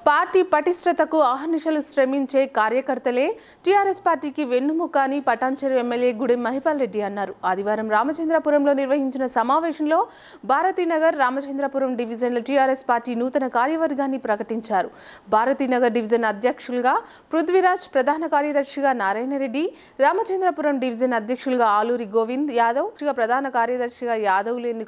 Party పటిష్టతకు ఆహర్నిశలు శ్రమించే కార్యకర్తలే TRS పార్టీకి వెన్నుముక అని పటాన్చెరు ఎమ్మెల్యే గుడెం మహిపాల్ రెడ్డి అన్నారు ఆదివారం రామచంద్రపురంలో నిర్వహించిన సమావేశంలో భారతీనగర్ రామచంద్రపురం డివిజన్ల టీఆర్ఎస్ పార్టీ నూతన కార్యవర్గాన్ని ప్రకటించారు భారతీనగర్ డివిజన్ అధ్యక్షులుగా పృథ్వీరాజ్ ప్రధాన కార్యదర్శిగా నారాయణరెడ్డి రామచంద్రపురం డివిజన్ అధ్యక్షులుగా ఆలూరి గోవింద్ యాదవ్ ప్రధాన కార్యదర్శిగా యాదవ్లు ఎన్నిక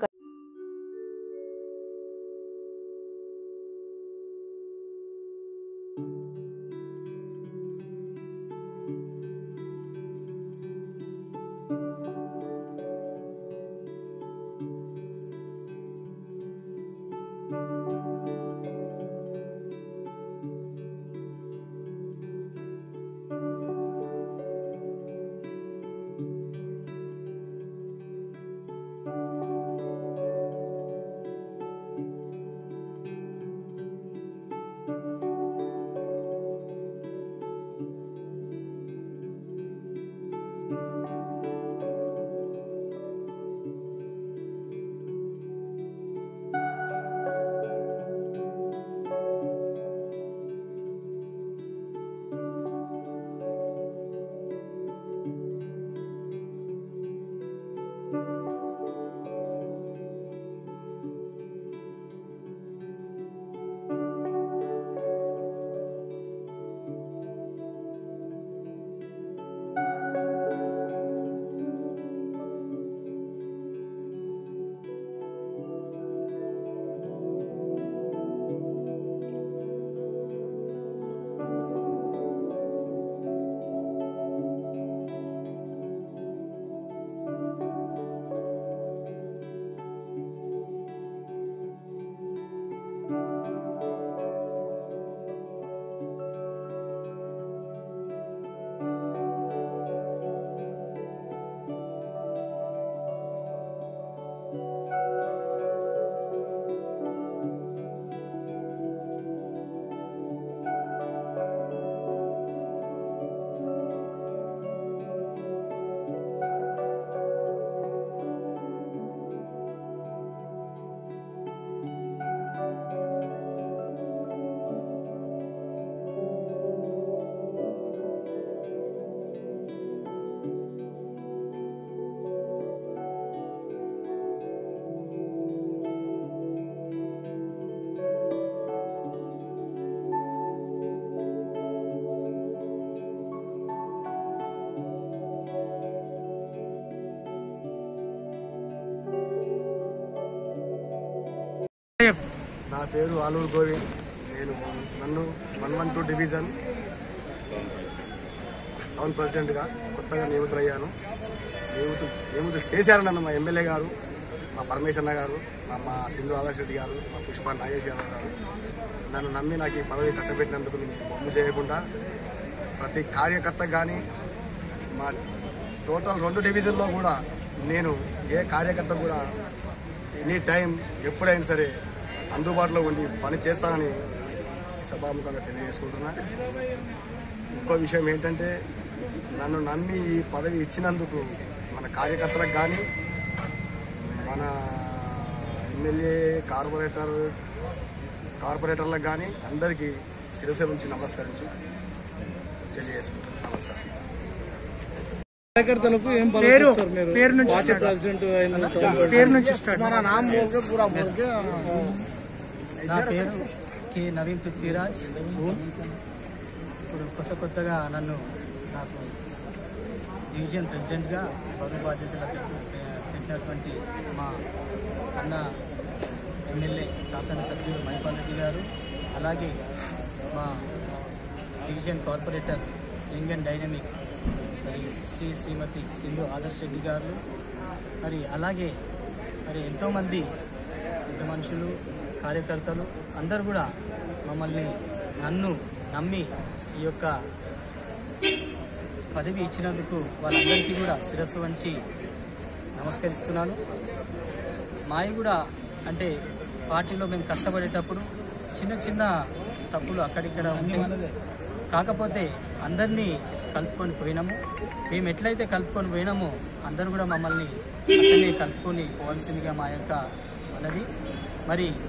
నా పేరు ఆలూరు గోవింద్ నేను నన్ను one one two division town ప్రెసిడెంట్గా కొత్తగా నియమితులయ్యాను నియమిత నియమితులు చేశారు నన్ను మా ఎమ్మెల్యే గారు మా పరమేశ్వరన్న గారు మా మా సింధు ఆదర్శ రెడ్డి గారు మా పుష్ప నాగేష్ యాదవ్ గారు నన్ను నమ్మి నాకు ఈ పదవి కట్టబెట్టినందుకు నేను బొమ్ము చేయకుండా ప్రతి కార్యకర్త కానీ మా టోటల్ రెండు డివిజన్లో కూడా నేను ఏ కార్యకర్త కూడా ఎనీ టైం ఎప్పుడైనా సరే అందుబాటులో ఉండి పని చేస్తానని ఈ సభాముఖంగా తెలియజేసుకుంటున్నా ఇంకో విషయం ఏంటంటే నన్ను నమ్మి ఈ పదవి ఇచ్చినందుకు మన కార్యకర్తలకు కానీ మన ఎమ్మెల్యే కార్పొరేటర్ కార్పొరేటర్లకు కానీ అందరికీ శిరస నుంచి నమస్కరించు తెలియజేసుకుంటున్నాను నమస్కారం కార్యకర్తలకు ఏం పేరు భరోసా మీరు పేరు నుంచి పార్టీ స్టార్ట్. ప్రెసిడెంట్ అయిన పేరు నుంచి స్టార్ట్ నా పేరు కె నవీన్ పృథ్వీరాజ్ ఇప్పుడు కొత్త కొత్తగా నన్ను నాకు డివిజన్ ప్రెసిడెంట్గా పదవి బాధ్యతలు పెట్టి- పెట్టినటువంటి మా అన్న ఎమ్మెల్యే శాసనసభ్యులు మహిపాల్ రెడ్డి గారు అలాగే మా division corporator young and dynamic మరి శ్రీ శ్రీమతి సింధు ఆదర్శ్ రెడ్డి గారు మరి అలాగే మరి ఎంతోమంది పెద్ద మనుషులు కార్యకర్తలు అందరూ కూడా మమ్మల్ని నన్ను నమ్మి ఈ యొక్క పదవి ఇచ్చినందుకు వాళ్ళందరికీ కూడా శిరస్సు వంచి నమస్కరిస్తున్నాను మావి కూడా అంటే పార్టీలో మేము కష్టపడేటప్పుడు చిన్న చిన్న తప్పులు అక్కడిక్కడ ఉంటాయి కాకపోతే అందరినీ కలుపుకొని పోయినాము మేము ఎట్లయితే కలుపుకొని పోయినామో అందరూ కూడా మమ్మల్ని అట్లనే కలుపుకొని పోవాల్సిందిగా మా యొక్క ఉన్నది మరి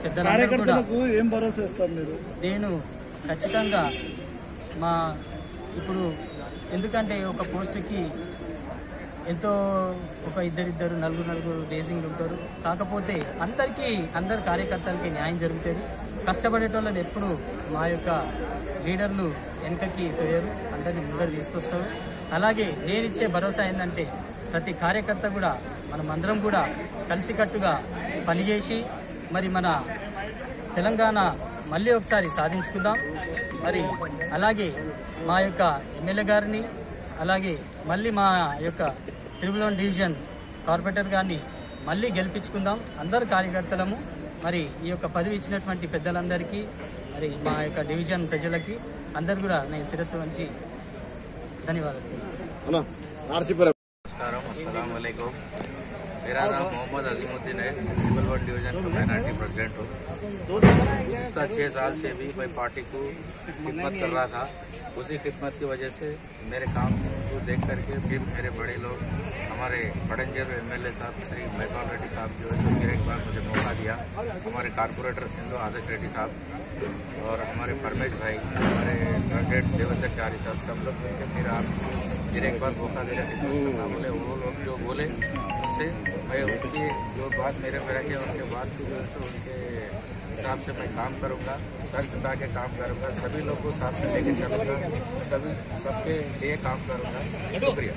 పెద్దలందరూ కూడా కార్యకర్తలకు ఏం భరోసా ఇస్తారు మీరు నేను ఖచ్చితంగా మా ఇప్పుడు ఎందుకంటే ఒక పోస్టుకి ఎంతో ఒక ఇద్దరిద్దరు నలుగురు నలుగురు రేసింగ్లు ఉంటారు కాకపోతే అందరికీ అందరు కార్యకర్తలకి న్యాయం జరుగుతుంది కష్టపడేటోళ్ళని ఎప్పుడు మా యొక్క లీడర్లు వెనకకి తోయరు అందరినీ ముందర తీసుకొస్తారు అలాగే నేను ఇచ్చే భరోసా ఏంటంటే ప్రతి కార్యకర్త కూడా మనం అందరం కూడా కలిసికట్టుగా పనిచేసి మరి మన తెలంగాణ మళ్ళీ ఒకసారి సాధించుకుందాం మరి అలాగే మా యొక్క ఎమ్మెల్యే గారిని అలాగే మళ్ళీ మా యొక్క త్రిబులన్ డివిజన్ కార్పొరేటర్ గారిని మళ్ళీ గెలిపించుకుందాం అందరు కార్యకర్తలము మరి ఈ యొక్క పదవి ఇచ్చినటువంటి పెద్దలందరికీ మరి మా యొక్క డివిజన్ ప్రజలకి అందరు కూడా నేను శిరస్సు వంచి ధన్యవాదాలు नमस्कार अस्सलाम वालेकुम मेरा नाम मोहम्मद अजीमुद्दीन है ट्रिपल वन डिवीजन का माइनॉरिटी प्रेसिडेंट हूँ पिछला छः साल से भी मैं पार्टी को खिदमत कर रहा था उसी खिदमत की वजह से मेरे काम को देख करके फिर मेरे बड़े लोग हमारे बड़ंजर एम एल साहब श्री महपाल रेड्डी साहब जो है सो फिर एक बार मुझे मौका दिया हमारे कारपोरेटर सिंधु आदर्श रेड्डी साहब और हमारे परमेश भाई हमारे कैंडिडेट देवेंद्र चारी साहब सब लोग मिलकर फिर आप फिर एक बार मौका दे रहे थे बोले वो लोग जो बोले उससे मैं उनकी जो बात मेरे में रखे उनके बात की वजह से उनके हिसाब से मैं काम करूंगा सख्तता के काम करूंगा सभी लोग को साथ में लेके चलूंगा सभी सबके लिए काम करूंगा शुक्रिया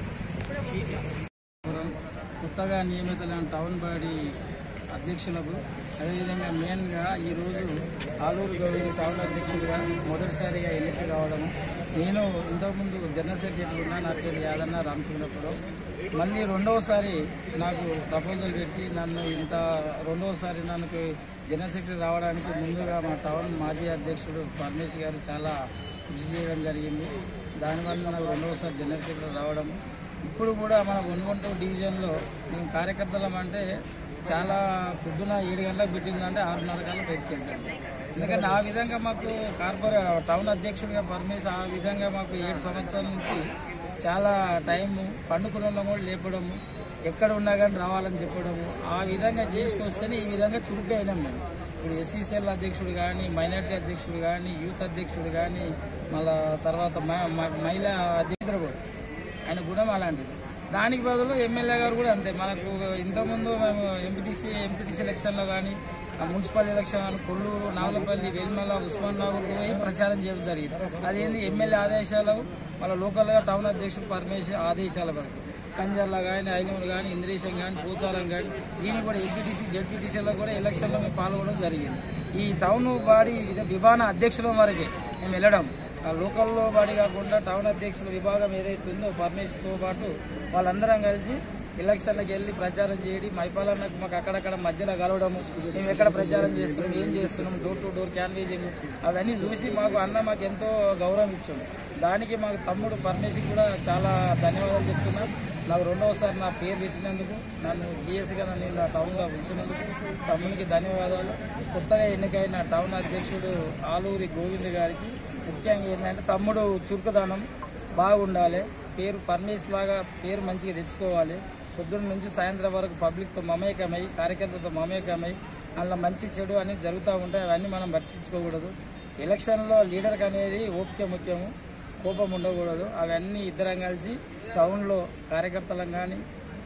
కొత్తగా నియమితులైన టౌన్ బాడీ అధ్యక్షులకు అదేవిధంగా మెయిన్గా ఈరోజు ఆలూరు గౌరవ టౌన్ అధ్యక్షుడిగా మొదటిసారిగా ఎన్నిక కావడం నేను ఇంతకుముందు జనరల్ సెక్రటరీ ఉన్నా నా పేరు యాదన్న రామచంద్రపురం మళ్ళీ రెండవసారి నాకు ప్రపోజల్ పెట్టి నన్ను ఇంత రెండవసారి నాకు జనరల్ సెక్రటరీ రావడానికి ముందుగా మా టౌన్ మాజీ అధ్యక్షుడు పరమేశ్ గారు చాలా కృషి చేయడం జరిగింది దానివల్ల నాకు రెండవసారి జనరల్ సెక్రటరీ రావడం ఇప్పుడు కూడా మన వన్ వన్ టూ డివిజన్లో మేము కార్యకర్తలం అంటే చాలా పొద్దున ఏడు గంటలకు పెట్టిందంటే ఆరున్నర కల్లా బయటకు వెళ్తాం ఎందుకంటే ఆ విధంగా మాకు కార్పొరే టౌన్ అధ్యక్షుడిగా పర్మిషన్ ఆ విధంగా మాకు ఏడు సంవత్సరాల నుంచి చాలా టైం పండుకున్న వాళ్ళని కూడా లేపడము ఎక్కడ ఉన్నా కానీ రావాలని చెప్పడము ఆ విధంగా చేసుకొస్తేనే ఈ విధంగా చురుగ్గా అయినాం మేము ఇప్పుడు ఎస్సీసీఎల్ అధ్యక్షుడు కానీ మైనార్టీ అధ్యక్షుడు కానీ యూత్ అధ్యక్షుడు కానీ మళ్ళా తర్వాత మ- మ- మహిళా అధ్యక్షుడు కూడా ఆయన గుణం అలాంటిది దానికి బదులు ఎమ్మెల్యే గారు కూడా అంతే మనకు ఇంతకుముందు మేము ఎంపీటీసీ ఎంపీటీసీ ఎలక్షన్లో కానీ మున్సిపల్ ఎలక్షన్ కానీ కొల్లూరు నాగులపల్లి వేల్మల ఉస్మాన్ నగర్ పోయి ప్రచారం చేయడం జరిగింది అదేంది ఎమ్మెల్యే ఆదేశాలు మళ్ళీ లోకల్గా టౌన్ అధ్యక్షుడు పరమేశ్వర్ ఆదేశాల వరకు కంజర్ల కానీ ఐనూరు కానీ ఇంద్రేశం కానీ పోచారం కానీ దీనికి కూడా ఎంపీటీసీ జడ్పీటీసీలో కూడా ఎలక్షన్లో మేము పాల్గొనడం జరిగింది ఈ టౌన్ బాడీ విధ- విభాగ అధ్యక్షుల వరకే మేము వెళ్ళడం ఆ లోకల్లో బాడీ కాకుండా టౌన్ అధ్యక్షుల విభాగం ఏదైతే ఉందో పరమేశ్వర్తో పాటు వాళ్ళందరం కలిసి ఎలక్షన్లకు వెళ్ళి ప్రచారం చేయడం మైపాలన్నకు మాకు అక్కడక్కడ మధ్యలో కలవడము మేము ఎక్కడ ప్రచారం చేస్తున్నాం ఏం చేస్తున్నాం డోర్ టు డోర్ క్యాన్వేజింగ్ అవన్నీ చూసి మాకు అన్న మాకు ఎంతో గౌరవం ఇచ్చాం దానికి మాకు తమ్ముడు పరమేశ్వర్ కూడా చాలా ధన్యవాదాలు చెప్తున్నాం నాకు రెండవసారి నా పేరు పెట్టినందుకు నన్ను జిఎస్గా నేను నా టౌన్లో ఉంచినందుకు తమ్మునికి ధన్యవాదాలు కొత్తగా ఎన్నికైన టౌన్ అధ్యక్షుడు ఆలూరి గోవింద్ గారికి ముఖ్యంగా ఏంటంటే తమ్ముడు చురుకుదనం బాగుండాలి పేరు పర్మేష్ లాగా పేరు మంచిగా తెచ్చుకోవాలి పొద్దున్న నుంచి సాయంత్రం వరకు పబ్లిక్తో మమేకమై కార్యకర్తలతో మమేకమై అందులో మంచి చెడు అనేది జరుగుతూ ఉంటాయి అవన్నీ మనం పట్టించుకోకూడదు ఎలక్షన్లో లీడర్కి అనేది ఓపిక ముఖ్యము కోపం ఉండకూడదు అవన్నీ ఇద్దరం కలిసి టౌన్లో కార్యకర్తలం కానీ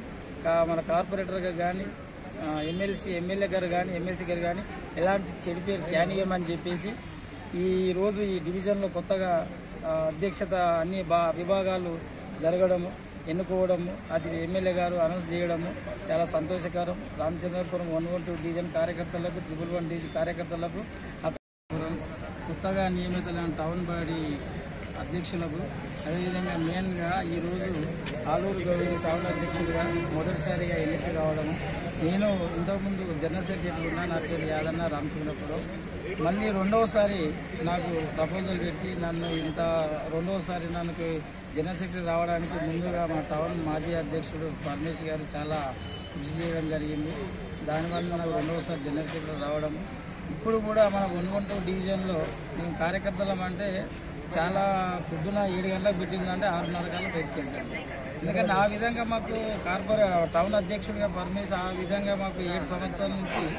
కా- మన కార్పొరేటర్గా కానీ ఎమ్మెల్సీ ఎమ్మెల్యే గారు కానీ ఎమ్మెల్సీ గారు కానీ ఎలాంటి చెడు పేరు ధ్యానీయమని చెప్పేసి ఈ రోజు ఈ డివిజన్లో కొత్తగా ఆ, అధ్యక్షత అన్ని బా విభాగాలు జరగడము ఎన్నుకోవడము అది ఎమ్మెల్యే గారు అనౌన్స్ చేయడము చాలా సంతోషకరం Ramachandrapuram one one two division కార్యకర్తలకు ట్రిపుల్ వన్ డివిజన్ కార్యకర్తలకు అత- కొత్తగా నియమితులైన టౌన్ బాడీ అధ్యక్షులకు అదేవిధంగా మెయిన్గా ఈరోజు ఆలూరు గౌరవ టౌన్ అధ్యక్షుడిగా మొదటిసారిగా ఎన్నిక కావడం నేను ఇంతకుముందు జనరల్ సెక్రటరీ ఉన్నా నా పేరు యాదన్న రామచంద్రపురం మళ్ళీ రెండవసారి నాకు ప్రపోజల్ పెట్టి నన్ను ఇంత రెండవసారి నాకు జనరల్ సెక్రటరీ రావడానికి ముందుగా మా టౌన్ మాజీ అధ్యక్షుడు పరమేశ్ గారు చాలా కృషి చేయడం జరిగింది దానివల్ల నాకు రెండవసారి జనరల్ సెక్రటరీ రావడం ఇప్పుడు కూడా మన వన్ వన్ టూ డివిజన్లో మేము కార్యకర్తలం అంటే చాలా పొద్దున ఏడు గంటలకు పెట్టిందంటే ఆరున్నర కల్లా బయటకు వెళ్తాం ఎందుకంటే ఆ విధంగా మాకు కార్పొరే టౌన్ అధ్యక్షుడిగా పర్మిషన్ ఆ విధంగా మాకు ఏడు సంవత్సరాల నుంచి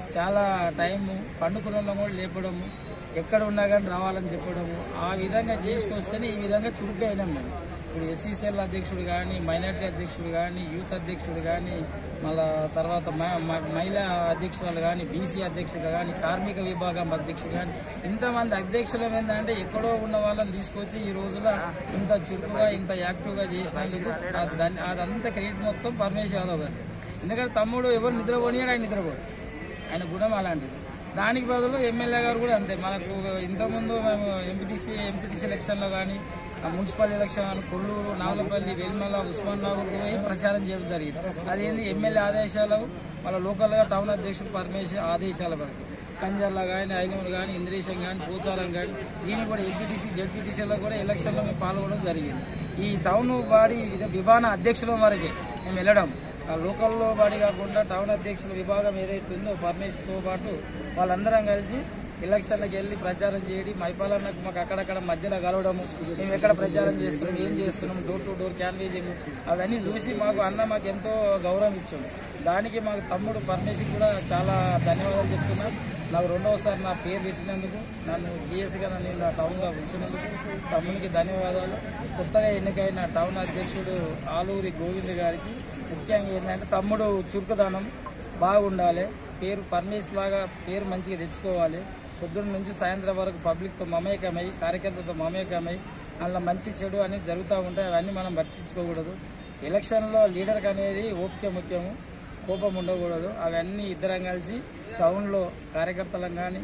చాలా టైము పండుకున్న వాళ్ళని కూడా లేపడము ఎక్కడ ఉన్నా కానీ రావాలని చెప్పడము ఆ విధంగా చేసుకొస్తేనే ఈ విధంగా చురుగ్గా అయినాం మేము ఇప్పుడు ఎస్సీసీఎల్ అధ్యక్షుడు కానీ మైనార్టీ అధ్యక్షుడు కానీ యూత్ అధ్యక్షుడు కానీ మళ్ళా తర్వాత మ- మ- మహిళా అధ్యక్షురాలు కానీ బీసీ అధ్యక్షుడు కానీ కార్మిక విభాగం అధ్యక్షుడు కానీ ఇంతమంది అధ్యక్షులు ఏంటంటే ఎక్కడో ఉన్న వాళ్ళని తీసుకొచ్చి ఈ రోజున ఇంత చురుకుగా ఇంత యాక్టివ్గా చేసినందుకు ఆ దాన్ని అదంతా క్రెడిట్ మొత్తం పరమేశ్ యాదవ్ గారు ఎందుకంటే తమ్ముడు ఎవరు నిద్రపోనియాడు ఆయన నిద్రపోడు ఆయన గుణం అలాంటిది దానికి బదులు ఎమ్మెల్యే గారు కూడా అంతే మనకు ఇంతకుముందు మేము ఎంపీటీసీ ఎంపీటీసీ ఎలక్షన్లో కానీ మున్సిపల్ ఎలక్షన్ కానీ కొల్లూరు నాగలపల్లి వెల్మల ఉస్మాన్ నగర్ పోయి ప్రచారం చేయడం జరిగింది అదేంది ఎమ్మెల్యే ఆదేశాలు వాళ్ళ లోకల్గా టౌన్ అధ్యక్షుడు పరమేశ్ ఆదేశాల వరకు కంజర్లా కానీ ఐనూరు కానీ ఇంద్రేశం కానీ పూచారం కానీ దీనికి కూడా ఎంపీటీసీ జడ్పీటీసీలో కూడా ఎలక్షన్లో మేము పాల్గొనడం జరిగింది ఈ టౌన్ బాడీ విధ- విభాగ అధ్యక్షుల వరకే మేము వెళ్ళడం ఆ లోకల్లో బాడీ కాకుండా టౌన్ అధ్యక్షుల విభాగం ఏదైతే ఉందో పరమేశ్వర్తో పాటు వాళ్ళందరం కలిసి ఎలక్షన్లకు వెళ్ళి ప్రచారం చేయడం మైపాలన్నకు మాకు అక్కడక్కడ మధ్యలో కలవడము మేము ఎక్కడ ప్రచారం చేస్తున్నాం ఏం చేస్తున్నాం డోర్ టు డోర్ క్యాన్వేజింగ్ అవన్నీ చూసి మాకు అన్న మాకు ఎంతో గౌరవం ఇచ్చాడు దానికి మాకు తమ్ముడు పరమేశ్వర్ కూడా చాలా ధన్యవాదాలు చెప్తున్నా నాకు రెండవసారి నా పేరు పెట్టినందుకు నన్ను జిఎస్గా నన్ను ఇలా టౌన్లో ఉంచినందుకు తమ్మునికి ధన్యవాదాలు కొత్తగా ఎన్నికైన టౌన్ అధ్యక్షుడు ఆలూరి గోవింద్ గారికి ముఖ్యంగా ఏంటంటే తమ్ముడు చురుకుదనం బాగుండాలి పేరు పర్మేష్ లాగా పేరు మంచిగా తెచ్చుకోవాలి పొద్దున్న నుంచి సాయంత్రం వరకు పబ్లిక్తో మమేకమై కార్యకర్తలతో మమేకమై అందులో మంచి చెడు అనేది జరుగుతూ ఉంటాయి అవన్నీ మనం పట్టించుకోకూడదు ఎలక్షన్లో లీడర్కి అనేది ఓపిక ముఖ్యము కోపం ఉండకూడదు అవన్నీ ఇద్దరం కలిసి టౌన్లో కార్యకర్తలకు కానీ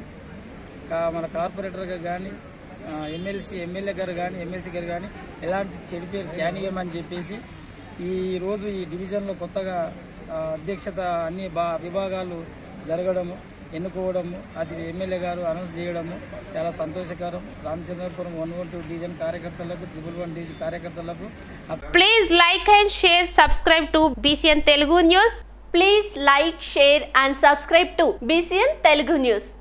కా- మన కార్పొరేటర్గా కానీ ఎమ్మెల్సీ ఎమ్మెల్యే గారు కానీ ఎమ్మెల్సీ గారు కానీ ఎలాంటి చెడు పేరు త్యానియమని చెప్పేసి ఈ రోజు ఈ డివిజన్లో కొత్తగా ఆ, అధ్యక్షత అన్ని బా విభాగాలు జరగడము ఎన్నుకోవడము అది ఎమ్మెల్యే గారు అనౌన్స్ చేయడము చాలా సంతోషకరం Ramachandrapuram one one two division కార్యకర్తలకు ట్రిపుల్ వన్ డివిజన్ కార్యకర్తలకు Please like and share, subscribe to BCN Telugu News. Please like, share and subscribe to BCN Telugu News.